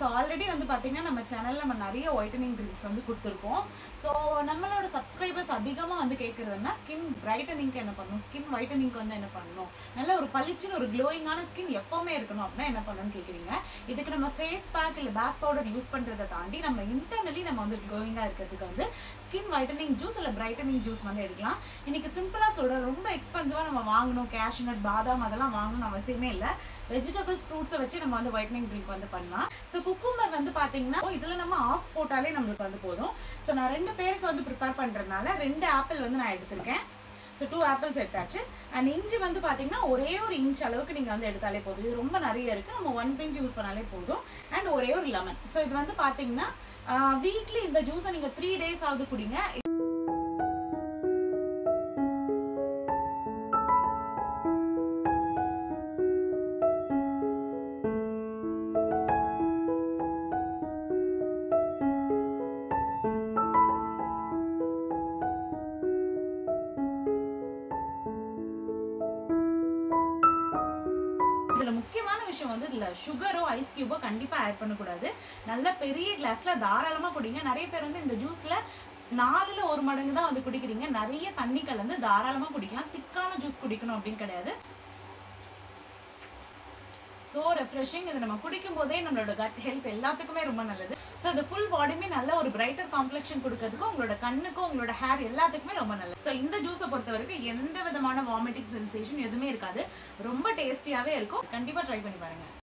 so already வந்து பார்த்தீங்கன்னா நம்ம சேனலில் நம்ம நிறைய ஒயிட்டனிங் ட்ரிங்க்ஸ் வந்து கொடுத்துருக்கோம் ஸோ நம்மளோட சப்ஸ்கிரைபர்ஸ் அதிகமாக வந்து கேட்குறதுனா ஸ்கின் பிரைட்டனிங்க்கு என்ன பண்ணணும் ஸ்கின் ஒயிட்டனிங்க்கு வந்து என்ன பண்ணணும் நல்ல ஒரு பளிச்சுன்னு ஒரு க்ளோயிங்கான ஸ்கின் எப்போவுமே இருக்கணும் அப்படின்னா என்ன பண்ணணும்னு கேட்குறீங்க இதுக்கு நம்ம ஃபேஸ் பேக் இல்லை பேக் பவுடர் யூஸ் பண்ணுறதை தாண்டி நம்ம இன்டர்னலி நம்ம வந்து க்ளோயிங்காக இருக்கிறதுக்கு வந்து ஸ்கின் ஒயிட்டனிங் ஜூஸ் இல்லை பிரைட்டனிங் ஜூஸ் வந்து எடுக்கலாம் இன்னைக்கு சிம்பிளாக சொல்கிறேன் ரொம்ப எக்ஸ்பென்சிவாக நம்ம வாங்கணும் கேஷ்நட் பாதாம் அதெல்லாம் வாங்கணும் அவசியமே இல்லை வெஜிடபிள்ஸ் ஃப்ரூட்ஸை வச்சு நம்ம வந்து ஒயிட்னிங் ட்ரிங்க் வந்து பண்ணலாம் ஸோ குக்கும்பர் வந்து பார்த்தீங்கன்னா இதில் நம்ம ஆஃப் போட்டாலே நம்மளுக்கு வந்து போதும் ஸோ நான் ரெண்டு பேருக்கு வந்து ப்ரிப்பேர் பண்ணுறதுனால ரெண்டு ஆப்பிள் வந்து நான் எடுத்திருக்கேன் ஸோ டூ ஆப்பிள்ஸ் எடுத்தாச்சு அண்ட் இஞ்சி வந்து பார்த்தீங்கன்னா ஒரே ஒரு இன்ச் அளவுக்கு நீங்கள் வந்து எடுத்தாலே போதும் இது ரொம்ப நிறைய இருக்குது நம்ம ஒன் பிஞ்ச் யூஸ் பண்ணாலே போதும் அண்ட் ஒரே ஒரு லெமன் ஸோ இது வந்து பார்த்தீங்கன்னா வீக்லி இந்த ஜூஸை நீங்கள் த்ரீ டேஸ் ஆகுது குடிங்க இதுல முக்கியமான விஷயம் வந்து இதுல சுகரோ ஐஸ் கியூபோ கண்டிப்பா ஆட் பண்ணக்கூடாது நல்ல பெரிய கிளாஸ்ல தாராளமா குடிங்க நிறைய பேர் வந்து இந்த ஜூஸ்ல நாலுல ஒரு மடங்கு தான் வந்து குடிக்கிறீங்க நிறைய தண்ணி கலந்து தாராளமா குடிக்கலாம் திக்கான ஜூஸ் குடிக்கணும் அப்படின்னு கிடையாது ஸோ ரெஃப்ரெஷிங் இது நம்ம குடிக்கும் போதே நம்மளோட கட் ஹெல்த் எல்லாத்துக்குமே ரொம்ப நல்லது ஸோ இது ஃபுல் பாடியுமே நல்ல ஒரு பிரைட்டர் காம்ப்ளெக்ஷன் கொடுக்கறதுக்கும் உங்களோட கண்ணுக்கும் உங்களோட ஹேர் எல்லாத்துக்குமே ரொம்ப நல்லது ஸோ இந்த ஜூஸை பொறுத்த வரைக்கும் எந்த விதமான வாமிட்டிங் சென்சேஷன் எதுவுமே இருக்காது ரொம்ப டேஸ்டியாகவே இருக்கும் கண்டிப்பாக ட்ரை பண்ணி பாருங்க